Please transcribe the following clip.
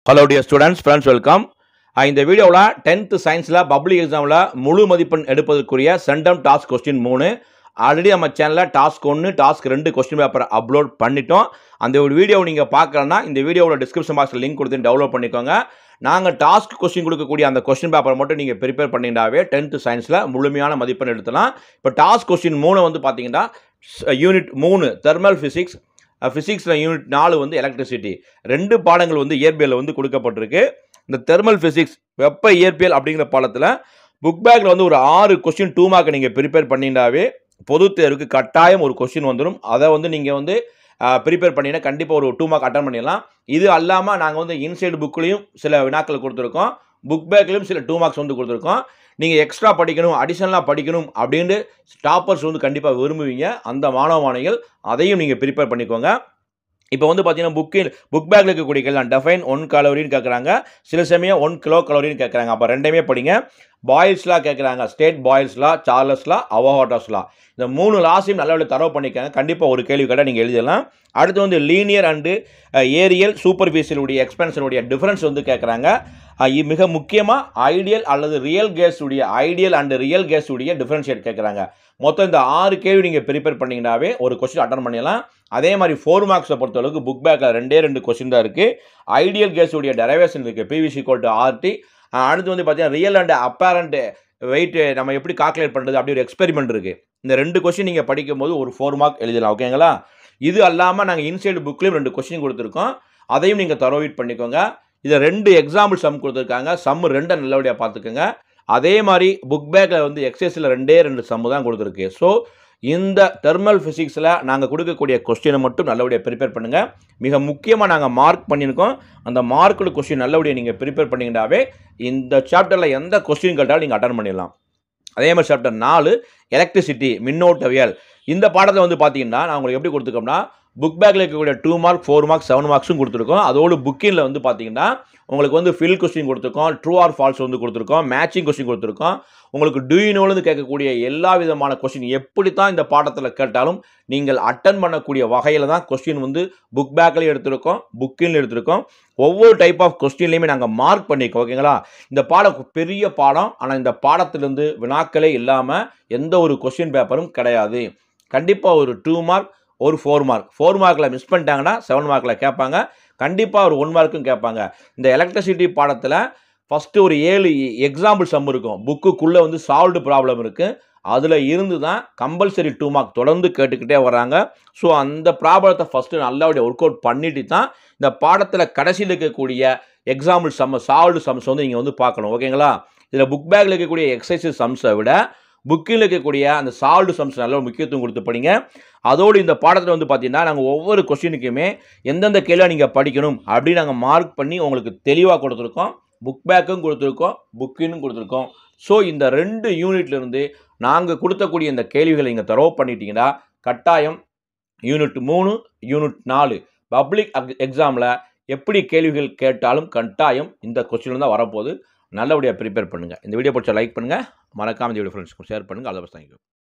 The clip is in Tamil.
hello dear students friends welcome இந்த வீடியோவில் டென்த்து சயின்ஸில் பப்ளிக் எக்ஸாமில் முழு மதிப்பெண் எடுப்பதற்குரிய சென்டம் டாஸ்க் கொஸ்டின் மூணு ஆல்ரெடி நம்ம சேனலில் டாஸ்க் ஒன்று டாஸ்க் ரெண்டு கொஸ்டின் பேப்பர் அப்லோட் பண்ணிட்டோம் அந்த ஒரு வீடியோ நீங்கள் பார்க்கலன்னா இந்த வீடியோவோட டிஸ்கிரிப்ஷன் பாக்ஸில் லிங்க் கொடுத்து டவுன்லோட் பண்ணிக்கோங்க நாங்கள் டாஸ்க் கொஸ்டின் கொடுக்கக்கூடிய அந்த கொஸ்டின் பேப்பர் மட்டும் நீங்கள் ப்ரிப்பேர் பண்ணிட்டாவே டென்த்து சயின்ஸில் முழுமையான மதிப்பெண் எடுத்துலாம் இப்போ டாஸ்க் கொஸ்டின் மூணு வந்து பார்த்தீங்கன்னா யூனிட் மூணு தெர்மல் ஃபிசிக்ஸ் ஃபிசிக்ஸில் யூனிட் நாலு வந்து எலக்ட்ரிசிட்டி ரெண்டு பாடங்கள் வந்து இயற்பியலில் வந்து கொடுக்கப்பட்டிருக்கு இந்த தெர்மல் ஃபிசிக்ஸ் வெப்ப இயற்பியல் அப்படிங்கிற பாடத்தில் புக் பேக்கில் வந்து ஒரு ஆறு கொஸ்டின் டூ மார்க் நீங்கள் ப்ரிப்பேர் பண்ணிட்டாவே பொது தேர்வுக்கு கட்டாயம் ஒரு கொஸ்டின் வந்துடும் அதை வந்து நீங்கள் வந்து ப்ரிப்பேர் பண்ணினா கண்டிப்பாக ஒரு டூ மார்க் அட்டன் பண்ணிடலாம் இது அல்லாமல் நாங்கள் வந்து இன்சைடு புக்லேயும் சில வினாக்கள் கொடுத்துருக்கோம் புக் பேக்லேயும் சில டூ மார்க்ஸ் வந்து கொடுத்துருக்கோம் நீங்கள் எக்ஸ்ட்ரா படிக்கணும் அடிஷனலாக படிக்கணும் அப்படின்ட்டு ஸ்டாப்பர்ஸ் வந்து கண்டிப்பாக விரும்புவீங்க அந்த மாணவ மாணவிகள் அதையும் நீங்கள் ப்ரிப்பேர் பண்ணிக்கோங்க இப்போ வந்து பார்த்தீங்கன்னா புக்கில் புக் பேக்கில் இருக்கக்கூடிய கேள்வி டெஃபைன் ஒன் கலோரின்னு கேட்குறாங்க சில சமயம் ஒன் கிலோ கலோரின்னு கேட்குறாங்க அப்போ ரெண்டையுமே படிங்க பாயில்ஸ்லாம் கேட்குறாங்க ஸ்டேட் பாயில்ஸ்லா சார்லஸ்லா அவஹாட்டோஸ்லா இந்த மூணு லாஸையும் நல்ல தரவு பண்ணிக்காங்க கண்டிப்பாக ஒரு கேள்வி கேட்டால் நீங்கள் எழுதலாம் அடுத்து வந்து லீனியர் அண்டு ஏரியல் சூப்பர்ஃபிஷியலுடைய எக்ஸ்பென்ஷனுடைய டிஃப்ரென்ஸ் வந்து கேட்குறாங்க மிக முக்கியமாக ஐடியல் அல்லது ரியல் கேஸுடைய ஐடியல் அண்டு ரியல் கேஸுடைய டிஃப்ரென்ஷியேட் கேட்குறாங்க மொத்தம் இந்த ஆறு கேள்வி நீங்கள் ப்ரிப்பேர் பண்ணிங்கனாவே ஒரு கொஸ்டின் அட்டன் பண்ணிடலாம் அதே மாதிரி ஃபோர் மார்க்ஸை பொறுத்தளவுக்கு புக் பேக்கில் ரெண்டே ரெண்டு கொஸ்டின் தான் இருக்குது ஐடியல் கேஸுடைய டெரைவேஷன் இருக்குது பிவிசி கோல் டு ஆர்டி அடுத்து வந்து பார்த்தீங்கன்னா ரியல் அண்ட் அப்பேரண்ட் வெயிட் நம்ம எப்படி கால்குலேட் பண்ணுறது அப்படி ஒரு எக்ஸ்பெரிமெண்ட் இருக்குது இந்த ரெண்டு கொஸ்டின் நீங்கள் படிக்கும்போது ஒரு ஃபோர் மார்க் எழுதலாம் ஓகேங்களா இது அல்லாமல் நாங்கள் இன்சைடு புக்லேயும் ரெண்டு கொஸ்டின் கொடுத்துருக்கோம் அதையும் நீங்கள் தரோவீட் பண்ணிக்கோங்க இதில் ரெண்டு எக்ஸாம்பிள் சம் கொடுத்துருக்காங்க சம் ரெண்டை நல்லபடியாக பார்த்துக்கோங்க அதே மாதிரி புக் பேக்கில் வந்து எக்ஸசைஸில் ரெண்டே ரெண்டு சம்மு தான் கொடுத்துருக்கு ஸோ இந்த தெர்மல் ஃபிசிக்ஸில் நாங்கள் கொடுக்கக்கூடிய கொஸ்டினை மட்டும் நல்லபடியாக ப்ரிப்பேர் பண்ணுங்கள் மிக முக்கியமாக நாங்கள் மார்க் பண்ணியிருக்கோம் அந்த மார்க்கோட கொஸ்டின் நல்லபடியாக நீங்கள் ப்ரிப்பேர் பண்ணிங்கனாவே இந்த சாப்டரில் எந்த கொஸ்டின் கேட்டாலும் நீங்கள் அட்டன் பண்ணிடலாம் அதே மாதிரி சாப்டர் நாலு எலக்ட்ரிசிட்டி மின்னோட்டவியல் இந்த பாடத்தில் வந்து பார்த்தீங்கன்னா நான் உங்களுக்கு எப்படி கொடுத்துருக்கோம்னா புக் பேக்கில் இருக்கக்கூடிய two mark four mark seven மார்க்ஸும் கொடுத்துருக்கோம் அதோடு புக்கிங்கில் வந்து பார்த்தீங்கன்னா உங்களுக்கு வந்து ஃபில் கொஸ்டின் கொடுத்துருக்கோம் ட்ரூ ஆர் ஃபால்ஸ் வந்து கொடுத்துருக்கோம் மேட்சிங் கொஸ்டின் கொடுத்துருக்கோம் உங்களுக்கு டூயினோலேருந்து கேட்கக்கூடிய எல்லா விதமான கொஸ்டின் எப்படி தான் இந்த பாடத்தில் கேட்டாலும் நீங்கள் அட்டன் பண்ணக்கூடிய வகையில் தான் கொஸ்டின் வந்து புக் பேக்கில் எடுத்திருக்கோம் புக்கில் எடுத்திருக்கோம் ஒவ்வொரு டைப் ஆஃப் கொஸ்டின்லையுமே நாங்கள் மார்க் பண்ணியிருக்கோம் ஓகேங்களா இந்த பாடம் பெரிய பாடம் ஆனால் இந்த பாடத்திலிருந்து வினாக்களே இல்லாமல் எந்த ஒரு கொஸ்டின் பேப்பரும் கிடையாது கண்டிப்பாக ஒரு டூ மார்க் ஒரு ஃபோர் மார்க் ஃபோர் மார்க்கில் மிஸ் பண்ணிட்டாங்கன்னா செவன் மார்க்கில் கேட்பாங்க கண்டிப்பாக ஒரு ஒன் மார்க்கும் கேட்பாங்க இந்த எலக்ட்ரிசிட்டி பாடத்தில் ஃபஸ்ட்டு ஒரு ஏழு எக்ஸாம்பிள் சம் இருக்கும் புக்குக்குள்ளே வந்து சால்வ்டு ப்ராப்ளம் இருக்குது அதில் இருந்து தான் கம்பல்சரி டூ மார்க் தொடர்ந்து கேட்டுக்கிட்டே வராங்க ஸோ அந்த ப்ராப்ளத்தை ஃபஸ்ட்டு நல்லபடியாக ஒர்க் அவுட் பண்ணிட்டு தான் இந்த பாடத்தில் கடைசியில் இருக்கக்கூடிய எக்ஸாம்பிள் சம் சால்வ்டு சம்ஸ் வந்து நீங்கள் வந்து பார்க்கணும் ஓகேங்களா இதில் புக் பேக்கில் இருக்கக்கூடிய எக்ஸசைஸ் சம்ஸை விட புக்கில் இருக்கக்கூடிய அந்த சால்வ்டு சம்ஸ் நல்ல முக்கியத்துவம் கொடுத்து படிங்க அதோடு இந்த பாடத்தில் வந்து பார்த்தீங்கன்னா நாங்கள் ஒவ்வொரு கொஸ்டினுக்குமே எந்தெந்த கேள்வியாக நீங்கள் படிக்கணும் அப்படின்னு நாங்கள் மார்க் பண்ணி உங்களுக்கு தெளிவாக கொடுத்துருக்கோம் புக் பேக்கும் கொடுத்துருக்கோம் புக்கினும் கொடுத்துருக்கோம் ஸோ இந்த ரெண்டு யூனிட்லேருந்து நாங்கள் கொடுத்தக்கூடிய இந்த கேள்விகளை நீங்கள் தரவு பண்ணிட்டீங்கன்னா கட்டாயம் யூனிட் மூணு யூனிட் நாலு பப்ளிக் எக்ஸாமில் எப்படி கேள்விகள் கேட்டாலும் கட்டாயம் இந்த கொஸ்டின் தான் வரப்போகுது நல்லபடியாக ப்ரிப்பேர் பண்ணுங்கள் இந்த வீடியோ பிடிச்சா லைக் பண்ணுங்கள் மறக்காமல் இந்த வீடியோ ஃப்ரெண்ட்ஸ்க்கு ஷேர் பண்ணுங்கள் அதை தேங்க்யூ